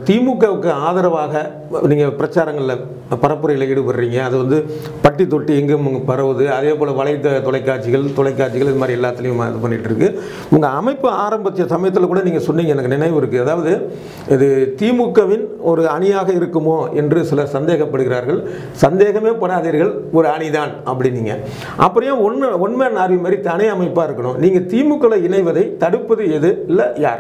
திமுகவுக்கு ஆதரவாக நீங்கள் பிரச்சாரங்களில் பரப்புரையில் ஈடுபடுறீங்க அது வந்து பட்டி தொட்டி எங்கும் பரவுது அதே போல் வலைத்த தொலைக்காட்சிகள் தொலைக்காட்சிகள் இது மாதிரி எல்லாத்துலேயும் இது பண்ணிட்டு இருக்கு உங்கள் அமைப்பு ஆரம்பித்த சமயத்தில் கூட நீங்கள் சொன்னீங்க எனக்கு நினைவு இருக்குது அதாவது இது திமுகவின் ஒரு அணியாக இருக்குமோ என்று சிலர் சந்தேகப்படுகிறார்கள் சந்தேகமே படாதீர்கள் ஒரு அணிதான் அப்படின்னீங்க அப்புறம் ஒன்று ஒன்மேன் ஆர்வி மாதிரி தனி அமைப்பாக இருக்கணும் நீங்கள் திமுகவில் இணைவதை தடுப்பது எது இல்லை யார்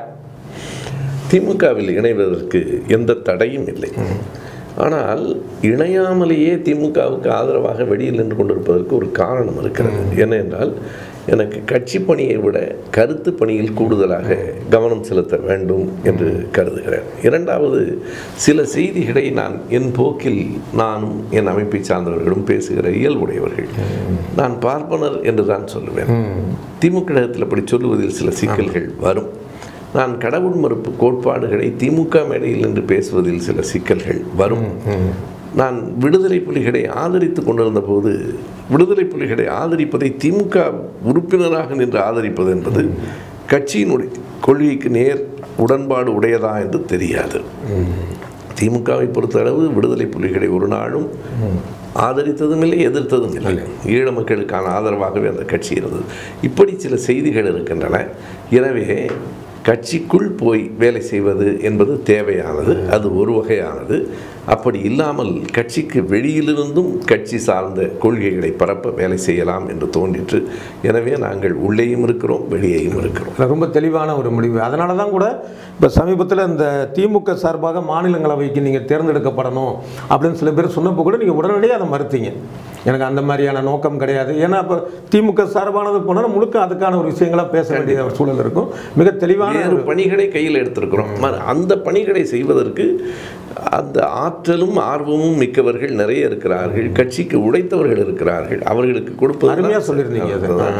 திமுகவில் இணைவதற்கு எந்த தடையும் இல்லை ஆனால் இணையாமலேயே திமுகவுக்கு ஆதரவாக வெளியில் நின்று கொண்டிருப்பதற்கு ஒரு காரணம் இருக்கிறது என்ன என்றால் எனக்கு கட்சி பணியை விட கருத்து பணியில் கூடுதலாக கவனம் செலுத்த வேண்டும் என்று கருதுகிறேன் இரண்டாவது சில செய்திகளை நான் என் போக்கில் நானும் என் அமைப்பை சார்ந்தவர்களும் பேசுகிற இயல்புடையவர்கள் நான் பார்ப்பனர் என்று தான் சொல்லுவேன் திமுக கழகத்தில் அப்படி சொல்லுவதில் சில சிக்கல்கள் வரும் நான் கடவுள் மறுப்பு கோட்பாடுகளை திமுக மேடையில் நின்று பேசுவதில் சில சிக்கல்கள் வரும் நான் விடுதலை புலிகளை ஆதரித்து கொண்டிருந்த போது விடுதலை புலிகளை ஆதரிப்பதை திமுக உறுப்பினராக நின்று ஆதரிப்பது என்பது கட்சியினுடைய கொள்கைக்கு நேர் உடன்பாடு உடையதா என்று தெரியாது திமுகவை பொறுத்தளவு விடுதலை புலிகளை ஒரு நாளும் ஆதரித்ததும் இல்லை எதிர்த்ததும் இல்லை ஈழ மக்களுக்கான ஆதரவாகவே அந்த கட்சி இருந்தது இப்படி சில செய்திகள் இருக்கின்றன எனவே கட்சிக்குள் போய் வேலை செய்வது என்பது தேவையானது அது ஒரு வகையானது அப்படி இல்லாமல் கட்சிக்கு வெளியிலிருந்தும் கட்சி சார்ந்த கொள்கைகளை பரப்ப வேலை செய்யலாம் என்று தோன்றிற்று எனவே நாங்கள் உள்ளேயும் இருக்கிறோம் வெளியேயும் இருக்கிறோம் அது ரொம்ப தெளிவான ஒரு முடிவு அதனால தான் கூட இப்போ சமீபத்தில் இந்த திமுக சார்பாக மாநிலங்களவைக்கு நீங்கள் தேர்ந்தெடுக்கப்படணும் அப்படின்னு சில பேர் சொன்னப்போ கூட நீங்கள் உடனடியாக அதை மறுத்தீங்க எனக்கு அந்த மாதிரியான நோக்கம் கிடையாது ஏன்னா இப்போ திமுக சார்பானது போனால் முழுக்க அதுக்கான ஒரு விஷயங்களாக பேச வேண்டிய ஒரு சூழல் இருக்கும் மிக தெளிவான வேறு பணிகளை கையில் எடுத்திருக்கிறோம் ம- அந்த பணிகளை செய்வதற்கு அந்த ஆற்றலும் ஆர்வமும் மிக்கவர்கள் நிறைய இருக்கிறார்கள் கட்சிக்கு உழைத்தவர்கள் இருக்கிறார்கள் அவர்களுக்கு கொடுப்பது அருமையாக சொல்லியிருந்தீங்க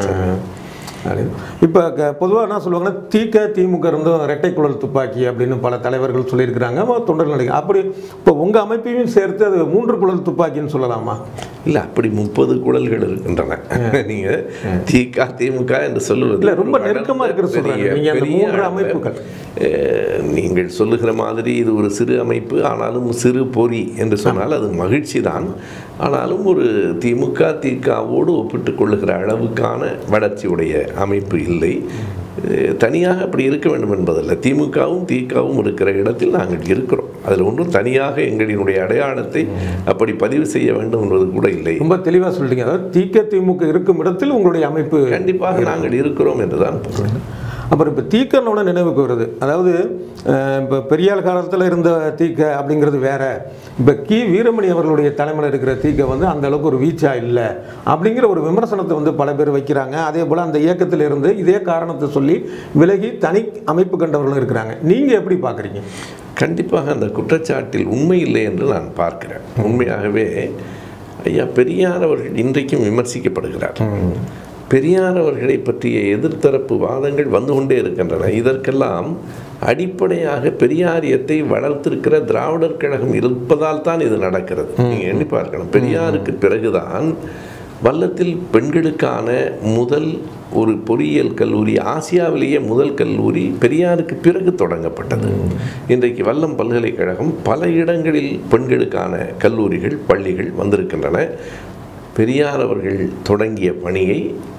அது இப்போ பொதுவாக என்ன சொல்லுவாங்கன்னா தீக்க திமுக இருந்தும் இரட்டை குழல் துப்பாக்கி அப்படின்னு பல தலைவர்கள் சொல்லியிருக்கிறாங்க அப்ப தொண்டர்கள் நினைக்க அப்படி இப்போ உங்கள் அமைப்பையும் சேர்த்து அது மூன்று குழல் துப்பாக்கின்னு சொல்லலாமா இல்ல அப்படி முப்பது குழல்கள் இருக்கின்றன நீங்க திக திமுக என்று சொல்லுவது இல்ல, ரொம்ப ஒரு நெருக்கமா இருக்கிற வளர்ந்த சொல்றாங்க. பெரிய- நீங்க அந்த பெரிய மூன்று அளவு. அமைப்புகள். அஹ், நீங்கள் சொல்லுகிற மாதிரி இது ஒரு சிறு அமைப்பு ஆனாலும் சிறு பொறி என்று சொன்னால் அது மகிழ்ச்சி தான் ஆனாலும் ஒரு திமுக திகாவோடு ஒப்பிட்டுக் கொள்ளுகிற அளவுக்கான வளர்ச்சியுடைய அமைப்பு இல்லை அஹ், தனியாக அப்படி இருக்க வேண்டும் என்பதல்ல திமுகவும் திகாவும் இருக்கிற இடத்தில் நாங்கள் இருக்கிறோம் அதில் ஒன்றும் தனியாக எங்களினுடைய அடையாளத்தை அப்படி பதிவு செய்ய வேண்டும் என்பது கூட இல்லை ரொம்ப தெளிவாக சொல்லிட்டீங்க அதாவது தீக்க திமுக இருக்கும் இடத்தில் உங்களுடைய அமைப்பு கண்டிப்பாக நாங்கள் இருக்கிறோம் என்றுதான் பொருள் அப்புறம் இப்போ தீக்கனோட நினைவுக்கு வருது அதாவது அஹ், இப்போ பெரியார் காலத்தில் இருந்த தீக்க அப்படிங்கிறது வேற இப்போ கி வீரமணி அவர்களுடைய தலைமையில் இருக்கிற தீக்க வந்து அந்த அளவுக்கு ஒரு வீச்சா இல்லை அப்படிங்கிற ஒரு விமர்சனத்தை வந்து பல பேர் வைக்கிறாங்க அதே போல் அந்த இயக்கத்தில் இருந்து இதே காரணத்தை சொல்லி விலகி தனி அமைப்பு கண்டவர்களும் இருக்கிறாங்க நீங்கள் எப்படி பார்க்குறீங்க கண்டிப்பாக அந்த குற்றச்சாட்டில் உண்மை இல்லை என்று நான் பார்க்கிறேன் உண்மையாகவே ஐயா பெரியார் அவர்கள் இன்றைக்கும் விமர்சிக்கப்படுகிறார் பெரியார் அவர்களை பற்றிய எதிர்த்தரப்பு வாதங்கள் வந்து கொண்டே இருக்கின்றன இதற்கெல்லாம் அடிப்படையாக பெரியாரியத்தை வளர்த்திருக்கிற திராவிடர் கழகம் இருப்பதால் தான் இது நடக்கிறது நீங்கள் எண்ணி பார்க்கணும் பெரியாருக்கு பிறகுதான் வல்லத்தில் பெண்களுக்கான முதல் ஒரு பொறியியல் கல்லூரி ஆசியாவிலேயே முதல் கல்லூரி பெரியாருக்கு பிறகு தொடங்கப்பட்டது இன்றைக்கு வல்லம் பல்கலைக்கழகம் பல இடங்களில் பெண்களுக்கான கல்லூரிகள் பள்ளிகள் வந்திருக்கின்றன பெரியார் அவர்கள் தொடங்கிய பணியை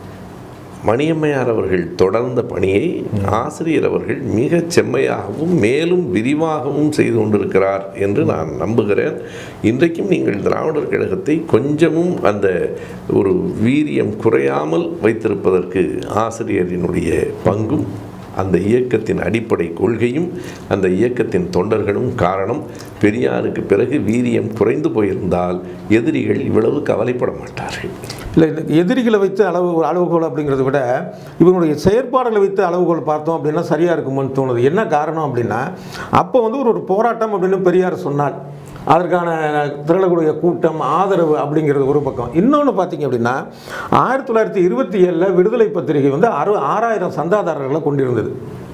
மணியம்மையார் அவர்கள் தொடர்ந்த பணியை ஆசிரியர் அவர்கள் மிகச் செம்மையாகவும் மேலும் விரிவாகவும் செய்து கொண்டிருக்கிறார் என்று நான் நம்புகிறேன் இன்றைக்கும் நீங்கள் திராவிடர் கழகத்தை கொஞ்சமும் அந்த ஒரு வீரியம் குறையாமல் வைத்திருப்பதற்கு ஆசிரியரினுடைய பங்கும் அந்த இயக்கத்தின் அடிப்படை கொள்கையும் அந்த இயக்கத்தின் தொண்டர்களும் காரணம் பெரியாருக்கு பிறகு வீரியம் குறைந்து போயிருந்தால் எதிரிகள் இவ்வளவு கவலைப்பட மாட்டார்கள் இல்லை இந்த எதிரிகளை வைத்து அளவு அளவுகோல் அப்படிங்கிறத விட இவங்களுடைய செயற்பாடுகளை வைத்து அளவுகோல் பார்த்தோம் அப்படின்னா சரியாக இருக்குமோன்னு தோணுது என்ன காரணம் அப்படின்னா அப்போ வந்து ஒரு ஒரு போராட்டம் அப்படின்னு பெரியார் சொன்னார் அதற்கான திரளக்கூடிய கூட்டம் ஆதரவு அப்படிங்கிறது ஒரு பக்கம் இன்னொன்று பார்த்தீங்க அப்படின்னா ஆயிரத்தி தொள்ளாயிரத்தி இருபத்தி ஏழில் விடுதலை பத்திரிகை வந்து அறு ஆறாயிரம் சந்தாதாரர்களை கொண்டிருந்தது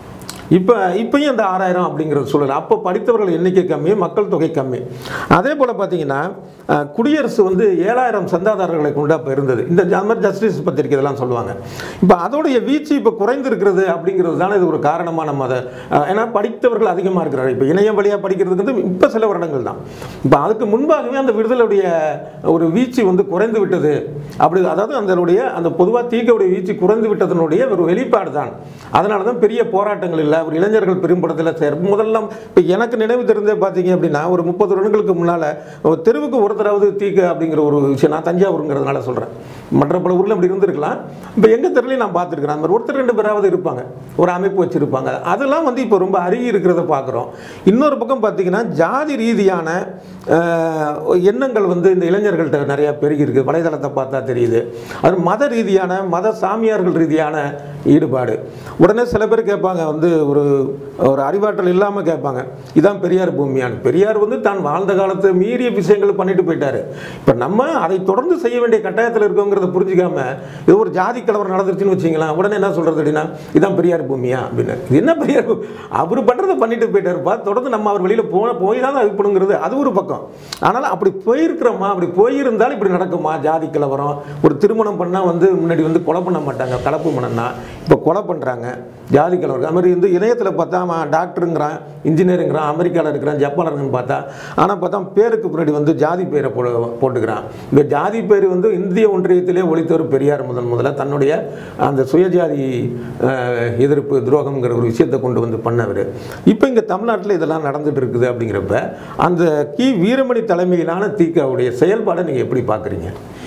இப்போ இப்பயும் அந்த ஆறாயிரம் அப்படிங்கிற சூழல் அப்போ படித்தவர்கள் எண்ணிக்கை கம்மி மக்கள் தொகை கம்மி அதே போல் பார்த்தீங்கன்னா அஹ், குடியரசு வந்து ஏழாயிரம் சந்தாதாரர்களை கொண்டு அப்போ இருந்தது இந்த அது மாதிரி ஜஸ்டிஸ் பத்திரிக்கை இதெல்லாம் சொல்லுவாங்க இப்போ அதோடைய வீச்சு இப்போ குறைந்திருக்கிறது அப்படிங்கிறது தானே இது ஒரு காரணமாக நம்ம அதை அஹ், ஏன்னா படித்தவர்கள் அதிகமாக இருக்கிறாங்க இப்போ இணையம் வழியாக படிக்கிறதுக்கு வந்து இப்போ சில வருடங்கள் தான் இப்போ அதுக்கு முன்பாகவே அந்த விடுதலுடைய ஒரு வீச்சு வந்து குறைந்து விட்டது அப்படி அதாவது அதனுடைய அந்த பொதுவாக தீக்கவுடைய வீச்சு குறைந்து விட்டதனுடைய ஒரு வெளிப்பாடு தான் அதனால தான் பெரிய போராட்டங்கள் இல்லை ஒரு இளைஞர்கள் பெரும்படத்தில் சேர் முதல்ல இப்போ எனக்கு நினைவு தெரிஞ்சே பார்த்தீங்க அப்படின்னா ஒரு முப்பது வருடங்களுக்கு முன்னால் தெருவுக்கு ஒருத்தராவது தீக்க அப்படிங்கிற ஒரு விஷயம் நான் தஞ்சாவூருங்கிறதுனால சொல்கிறேன் மற்ற பல ஊரில் இப்படி இருந்திருக்கலாம் இப்போ எங்கள் தெருலையும் நான் பார்த்துருக்கிறேன் அந்த மாதிரி ஒருத்தர் ரெண்டு பேராவது இருப்பாங்க ஒரு அமைப்பு வச்சுருப்பாங்க அதெல்லாம் வந்து இப்போ ரொம்ப அருகி இருக்கிறத பார்க்குறோம் இன்னொரு பக்கம் பார்த்தீங்கன்னா ஜாதி ரீதியான அஹ், எண்ணங்கள் வந்து இந்த இளைஞர்கள்ட்ட நிறைய பெருகி இருக்கு வலைதளத்தை பார்த்தா தெரியுது அது மத ரீதியான மத சாமியார்கள் ரீதியான ஈடுபாடு உடனே சில பேர் கேட்பாங்க வந்து ஒரு ஒரு அறிவாற்றல் இல்லாமல் கேட்பாங்க இதான் பெரியார் பூமியான் பெரியார் வந்து தான் வாழ்ந்த காலத்தை மீறிய விஷயங்கள் பண்ணிட்டு போயிட்டாரு இப்போ நம்ம அதை தொடர்ந்து செய்ய வேண்டிய கட்டாயத்தில் இருக்கோங்கிறத புரிஞ்சுக்காம இது ஒரு ஜாதி கலவரம் நடந்துருச்சுன்னு வச்சிங்களேன் உடனே என்ன சொல்றது அப்படின்னா இதான் பெரியார் பூமியா அப்படின்னு இது என்ன பெரியார் பூமி அவர் பண்ணுறதை பண்ணிட்டு போயிட்டாருப்பா தொடர்ந்து நம்ம அவர் வெளியில் போன போய் தான் இது பண்ணுங்கிறது அது ஒரு பக்கம் ஆனால் அப்படி போயிருக்கிறோமா அப்படி போயிருந்தால் இப்படி நடக்குமா ஜாதி கலவரம் ஒரு திருமணம் பண்ணால் வந்து முன்னாடி வந்து கொலை பண்ண மாட்டாங்க கலப்பு மனம்னா இப்போ கொலை பண்ணுறாங்க ஜாதி கலவரம் அது மாதிரி வந்து இணையத்தில் பார்த்தா அவன் டாக்டருங்கிறான் இன்ஜினியருங்கிறான் அமெரிக்காவில் இருக்கிறான் ஜப்பானில் இருக்கான்னு பார்த்தா ஆனால் பார்த்தா பேருக்கு பின்னாடி வந்து ஜாதி பேரை போ போட்டுக்கிறான் இந்த ஜாதி பேர் வந்து இந்திய ஒன்றியத்திலே ஒழித்தவர் பெரியார் முதன் முதல்ல தன்னுடைய அந்த சுயஜாதி அஹ், எதிர்ப்பு துரோகம்ங்கிற ஒரு விஷயத்தை கொண்டு வந்து பண்ணவர் இப்போ இங்கே தமிழ்நாட்டில் இதெல்லாம் நடந்துட்டு இருக்குது அப்படிங்கிறப்ப அந்த கி வீரமணி தலைமையிலான தீக்காவுடைய செயல்பாடை நீங்கள் எப்படி பார்க்குறீங்க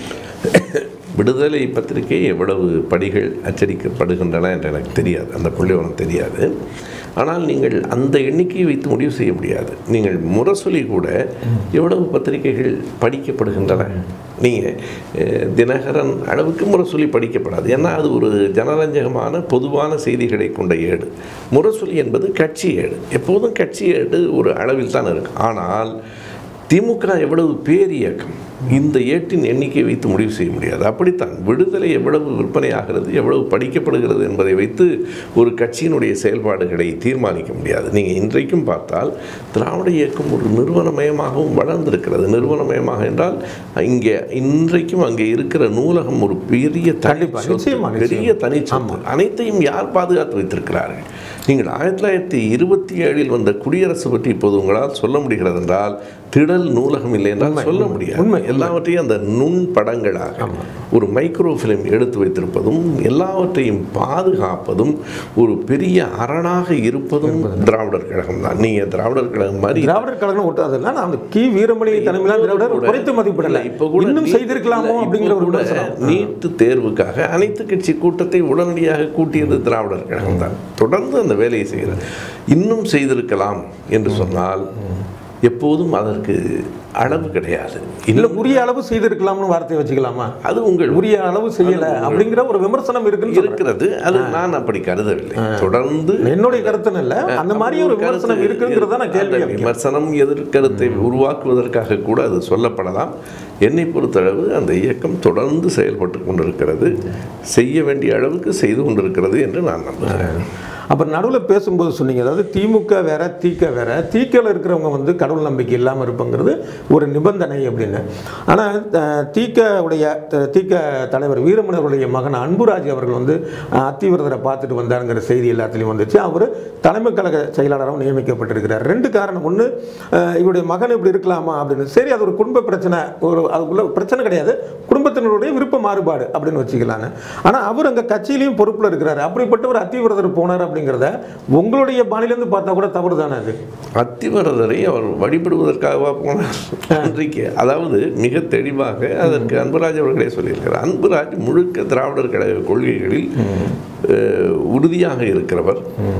விடுதலை பத்திரிகை எவ்வளவு படிகள் அச்சடிக்கப்படுகின்றன என்று எனக்கு தெரியாது அந்த புள்ளிவரம் தெரியாது ஆனால் நீங்கள் அந்த எண்ணிக்கையை வைத்து முடிவு செய்ய முடியாது நீங்கள் முரசொலி கூட எவ்வளவு பத்திரிகைகள் படிக்கப்படுகின்றன நீங்கள் தினகரன் அளவுக்கு முரசொலி படிக்கப்படாது ஏன்னா அது ஒரு ஜனரஞ்சகமான பொதுவான செய்திகளை கொண்ட ஏடு முரசொலி என்பது கட்சி ஏடு எப்போதும் கட்சி ஏடு ஒரு அளவில் தான் இருக்கு ஆனால் திமுக எவ்வளவு பேர் இயக்கம் இந்த ஏட்டின் எண்ணிக்கை வைத்து முடிவு செய்ய முடியாது அப்படித்தான் விடுதலை எவ்வளவு விற்பனையாகிறது எவ்வளவு படிக்கப்படுகிறது என்பதை வைத்து ஒரு கட்சியினுடைய செயல்பாடுகளை தீர்மானிக்க முடியாது நீங்கள் இன்றைக்கும் பார்த்தால் திராவிட இயக்கம் ஒரு நிறுவனமயமாகவும் வளர்ந்திருக்கிறது நிறுவனமயமாக என்றால் இங்கே இன்றைக்கும் அங்கே இருக்கிற நூலகம் ஒரு பெரிய கண்டிப்பா, தனி நிச்சயமா, சொத்து, பெரிய நிச்சயமா. தனிச்சொத்து அனைத்தையும் யார் பாதுகாத்து வைத்திருக்கிறார்கள் நீங்கள் ஆயிரத்தி தொள்ளாயிரத்தி இருபத்தி ஏழில் வந்த குடியரசு பற்றி இப்போது உங்களால் சொல்ல முடிகிறது என்றால் திடல் நூலகம் இல்லை என்றால் சொல்ல முடியாது உண்மை, எல்லாவற்றையும் அந்த நுண் படங்களாக ஒரு மைக்ரோ ஃபிலிம் எடுத்து வைத்திருப்பதும் எல்லாவற்றையும் பாதுகாப்பதும் ஒரு பெரிய அரணாக இருப்பதும் திராவிடர் கழகம் தான் நீங்கள் திராவிடர் கழகம் மாதிரி திராவிடர் கழகம் ஒட்டாதெல்லாம் நான் அந்த கி வீரமணி தலைமையிலான திராவிடர் கூட- குறைத்து மதிப்பிடல இல்ல, இப்ப கூட இன்னும் நீட் செய்திருக்கலாமோ இல்ல, அப்படிங்கிற இப்ப ஒரு கூட விமர்சனம் நீட்டு தேர்வுக்காக அனைத்து கட்சி கூட்டத்தை உடனடியாக கூட்டியது திராவிடர் கழகம் தான் தொடர்ந்து அந்த வேலையை செய்கிறார் இன்னும் செய்திருக்கலாம் என்று சொன்னால் எப்போதும் அதற்கு அளவு கிடையாது இல்ல இன்னும் உரிய அளவு செய்திருக்கலாம்னு வார்த்தையை வச்சுக்கலாமா அது உங்கள் உரிய அளவு செய்யல அப்படிங்கிற ஒரு விமர்சனம் இருக்குன்னு சொல்றேன். இருக்கிறது அது நான் அப்படி கருதவில்லை தொடர்ந்து என்னுடைய கருத்துன்னு இல்ல அந்த மாதிரி ஒரு கருத்து விமர்சனம் இருக்குங்கிறத நான் கேள்வி அந்த கேட்கிறேன். விமர்சனம் எதிர்கருத்தை உருவாக்குவதற்காக கூட அது சொல்லப்படலாம் என்னை பொறுத்தளவு அந்த இயக்கம் தொடர்ந்து செயல்பட்டு கொண்டிருக்கிறது செய்ய வேண்டிய அளவுக்கு செய்து கொண்டிருக்கிறது என்று நான் நம்புகிறேன் அப்ப நடுவில் பேசும்போது சொன்னீங்க அதாவது திமுக வேற தீக்க வேற தீக்கல இருக்கிறவங்க வந்து கடவுள் நம்பிக்கை இல்லாமல் இருப்பங்கிறது ஒரு நிபந்தனை அப்படின்னு ஆனால் தீக்க உடைய த- தீக்க தலைவர் வீரமணருடைய மகன் அன்புராஜ் அவர்கள் வந்து அஹ், அத்திவிரதரை பார்த்துட்டு வந்தாருங்கிற செய்தி எல்லாத்துலேயும் வந்துச்சு அவர் தலைமை கழக செயலாளராகவும் நியமிக்கப்பட்டிருக்கிறார் ரெண்டு காரணம் ஒன்று இவருடைய மகன் இப்படி இருக்கலாமா அப்படின்னு சரி அது ஒரு குடும்ப பிரச்சனை ஒரு அதுக்குள்ள பிரச்சனை கிடையாது குடும்பத்தினருடைய விருப்ப மாறுபாடு அப்படின்னு வச்சுக்கலாங்க ஆனால் அவர் அங்கே கட்சியிலையும் பொறுப்பில் இருக்கிறாரு அப்படிப்பட்ட ஒரு அத்திவிரதர் போனார் அப்படிங்கிறத உங்களுடைய பாணிலேருந்து பார்த்தா கூட தவறு தானே அது அத்திவரதரை அவர் வழிபடுவதற்காகவா போனார் அன்றைக்கு அதாவது மிக தெளிவாக அதற்கு அன்புராஜ் அவர்களே சொல்லியிருக்கிறார் அன்புராஜ் முழுக்க திராவிடர் கழக கொள்கைகளில் அஹ், உறுதியாக இருக்கிறவர்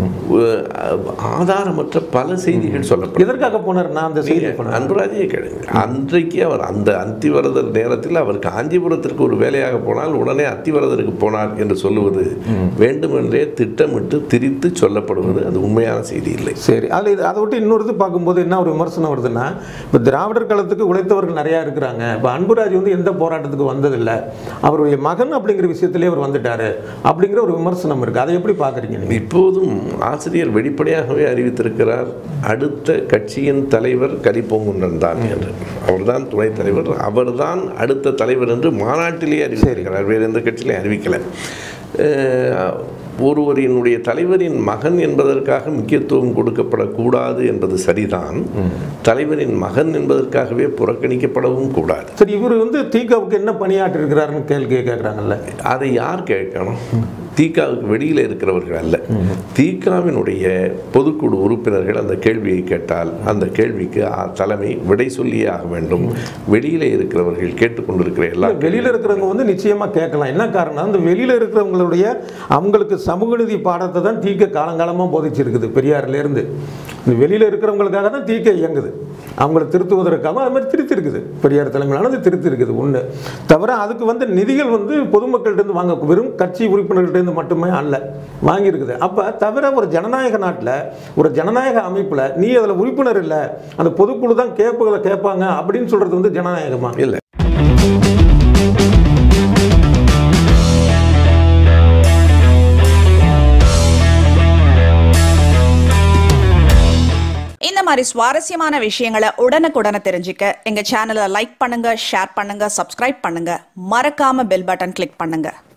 அஹ், ஆதாரமற்ற பல செய்திகள் சொல்லப்படும் எதற்காக போனார் நான் அந்த செய்தி பண்ணேன் அன்புராஜையே கேளுங்க அன்றைக்கு அவர் அந்த அத்திவரதர் நேரத்தில் அவர் காஞ்சிபுரத்திற்கு ஒரு வேலையாக போனால் உடனே அத்திவரதருக்கு போனார் என்று சொல்லுவது வேண்டுமென்றே திட்டமிட்டு திரி திரித்து சொல்லப்படுவது அது உண்மையான செய்தி இல்லை சரி அதில் இது அதை விட்டு இன்னொரு இது பார்க்கும்போது என்ன ஒரு விமர்சனம் வருதுன்னா இப்போ திராவிடர் காலத்துக்கு உழைத்தவர்கள் நிறையா இருக்கிறாங்க இப்போ அன்புராஜ் வந்து எந்த போராட்டத்துக்கு வந்ததில்லை அவருடைய மகன் அப்படிங்கிற விஷயத்திலே அவர் வந்துட்டாரு அப்படிங்கிற ஒரு விமர்சனம் இருக்குது அதை எப்படி பார்க்குறீங்க நீங்கள் இப்போதும் ஆசிரியர் வெளிப்படையாகவே அறிவித்திருக்கிறார் அடுத்த கட்சியின் தலைவர் கலிப்பொங்குன்றன் தான் என்று அவர்தான் துணைத் தலைவர் அவர்தான் அடுத்த தலைவர் என்று மாநாட்டிலேயே அறிவித்திருக்கிறார் வேறு எந்த கட்சியிலையும் அறிவிக்கலை அஹ், ஒருவரினுடைய தலைவரின் மகன் என்பதற்காக முக்கியத்துவம் கொடுக்கப்படக்கூடாது என்பது சரிதான் தலைவரின் மகன் என்பதற்காகவே புறக்கணிக்கப்படவும் கூடாது சரி இவர் வந்து தீகாவுக்கு என்ன பணியாற்றி இருக்கிறாருன்னு கேள்வி கேட்குறாங்கல்ல அதை யார் கேட்கணும் தீகாவுக்கு வெளியில் இருக்கிறவர்கள் அல்ல தீகாவினுடைய பொதுக்குழு உறுப்பினர்கள் அந்த கேள்வியை கேட்டால் அந்த கேள்விக்கு ஆ- தலைமை விடை சொல்லியே ஆக வேண்டும் வெளியிலே இருக்கிறவர்கள் கேட்டுக்கொண்டிருக்கிற எல்லா வெளியில் இருக்கிறவங்க வந்து நிச்சயமாக கேட்கலாம் என்ன காரணம் அந்த வெளியில் இருக்கிறவங்களுடைய அவங்களுக்கு சமூக நீதி பாடத்தை தான் தீக்க காலங்காலமாக போதிச்சிருக்குது பெரியார்லேருந்து இந்த வெளியில் இருக்கிறவங்களுக்காக தான் தீக்க இயங்குது அவங்கள திருத்துவதற்காக அது மாதிரி திருத்திருக்குது பெரியார் தலைமையிலானது திருத்திருக்குது ஒன்று தவிர அதுக்கு வந்து நிதிகள் வந்து பொதுமக்கள்கிட்ட வாங்க வெறும் கட்சி உறுப்பினர்கள்ட்டேருந்து மட்டுமே அல்ல வாங்கியிருக்குது அப்போ தவிர ஒரு ஜனநாயக நாட்டில் ஒரு ஜனநாயக அமைப்பில் நீ அதில் உறுப்பினர் இல்லை அந்த பொதுக்குழு தான் கேட்பதை கேட்பாங்க அப்படின்னு சொல்கிறது வந்து ஜனநாயகமா இல்லை இந்த மாதிரி சுவாரஸ்யமான விஷயங்களை உடனுக்குடனே தெரிஞ்சுக்க எங்க சேனலை லைக் பண்ணுங்க ஷேர் பண்ணுங்க சப்ஸ்கிரைப் பண்ணுங்க மறக்காம பெல் பட்டன் கிளிக் பண்ணுங்க